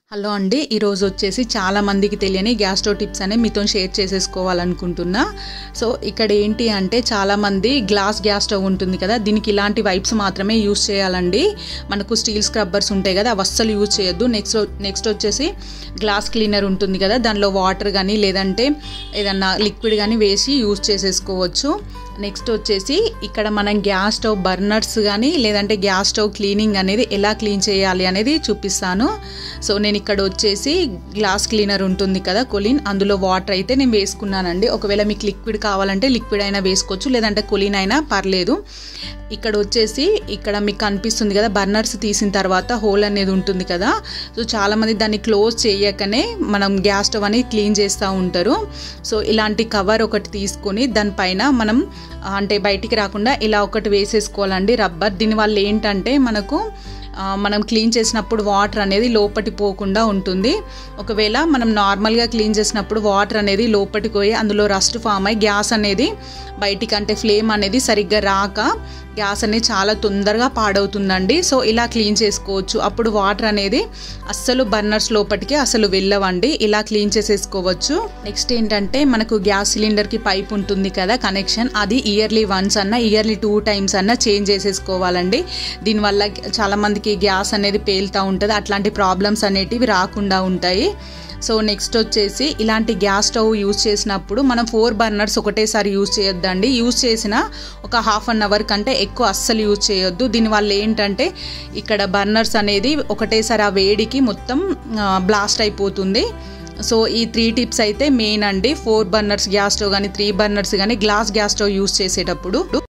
hello అండి ఈరోజు వచ్చేసి చాలా మందికి తెలియని గ్యాస్ స్టవ్ టిప్స్ అనేవి మీతో షేర్ చేసేసుకోవాలనుకుంటున్నా సో ఇక్కడ ఏంటి అంటే చాలామంది గ్లాస్ గ్యాస్ స్టవ్ ఉంటుంది కదా దీనికి ఇలాంటి వైప్స్ మాత్రమే యూస్ చేయాలండి మనకు స్టీల్ స్క్రబ్బర్స్ ఉంటాయి కదా అవి అస్సలు యూజ్ చేయొద్దు నెక్స్ట్ నెక్స్ట్ వచ్చేసి గ్లాస్ క్లీనర్ ఉంటుంది కదా దానిలో వాటర్ కానీ లేదంటే ఏదన్నా లిక్విడ్ కానీ వేసి యూజ్ చేసేసుకోవచ్చు నెక్స్ట్ వచ్చేసి ఇక్కడ మనం గ్యాస్ స్టవ్ బర్నర్స్ కానీ లేదంటే గ్యాస్ స్టవ్ క్లీనింగ్ అనేది ఎలా క్లీన్ చేయాలి అనేది చూపిస్తాను సో నేను ఇక్కడ వచ్చేసి గ్లాస్ క్లీనర్ ఉంటుంది కదా కొలిన్ అందులో వాటర్ అయితే నేను వేసుకున్నానండి ఒకవేళ మీకు లిక్విడ్ కావాలంటే లిక్విడ్ అయినా వేసుకోవచ్చు లేదంటే కొలిన్ అయినా పర్లేదు ఇక్కడ వచ్చేసి ఇక్కడ మీకు కనిపిస్తుంది కదా బర్నర్స్ తీసిన తర్వాత హోల్ అనేది ఉంటుంది కదా సో చాలామంది దాన్ని క్లోజ్ చేయకనే మనం గ్యాస్ స్టవ్ అనేది క్లీన్ చేస్తూ ఉంటారు సో ఇలాంటి కవర్ ఒకటి తీసుకొని దానిపైన మనం అంటే బయటికి రాకుండా ఇలా ఒకటి వేసేసుకోవాలండి రబ్బర్ దీనివల్ల ఏంటంటే మనకు మనం క్లీన్ చేసినప్పుడు వాటర్ అనేది లోపటి పోకుండా ఉంటుంది ఒకవేళ మనం నార్మల్గా క్లీన్ చేసినప్పుడు వాటర్ అనేది లోపటికి పోయి అందులో రస్ట్ ఫామ్ అయ్యి గ్యాస్ అనేది బయటికి అంటే ఫ్లేమ్ అనేది సరిగ్గా రాక గ్యాస్ అనేది చాలా తొందరగా పాడవుతుందండి సో ఇలా క్లీన్ చేసుకోవచ్చు అప్పుడు వాటర్ అనేది అస్సలు బర్నర్స్ లోపలికి అసలు వెళ్ళవండి ఇలా క్లీన్ చేసేసుకోవచ్చు నెక్స్ట్ ఏంటంటే మనకు గ్యాస్ సిలిండర్కి పైప్ ఉంటుంది కదా కనెక్షన్ అది ఇయర్లీ వన్స్ అన్న ఇయర్లీ టూ టైమ్స్ అన్న చేంజ్ చేసేసుకోవాలండి దీనివల్ల చాలామందికి గ్యాస్ అనేది పేలుతూ ఉంటుంది అట్లాంటి ప్రాబ్లమ్స్ అనేటివి రాకుండా ఉంటాయి సో నెక్స్ట్ వచ్చేసి ఇలాంటి గ్యాస్ స్టవ్ యూజ్ చేసినప్పుడు మనం ఫోర్ బర్నర్స్ ఒకటేసారి యూజ్ చేయొద్దండి యూజ్ చేసిన ఒక హాఫ్ అన్ అవర్ కంటే ఎక్కువ అస్సలు యూజ్ చేయొద్దు దీనివల్ల ఏంటంటే ఇక్కడ బర్నర్స్ అనేది ఒకటేసారి ఆ వేడికి మొత్తం బ్లాస్ట్ అయిపోతుంది సో ఈ త్రీ టిప్స్ అయితే మెయిన్ అండి ఫోర్ బర్నర్స్ గ్యాస్ స్టవ్ కానీ త్రీ బర్నర్స్ కానీ గ్లాస్ గ్యాస్ స్టవ్ యూజ్ చేసేటప్పుడు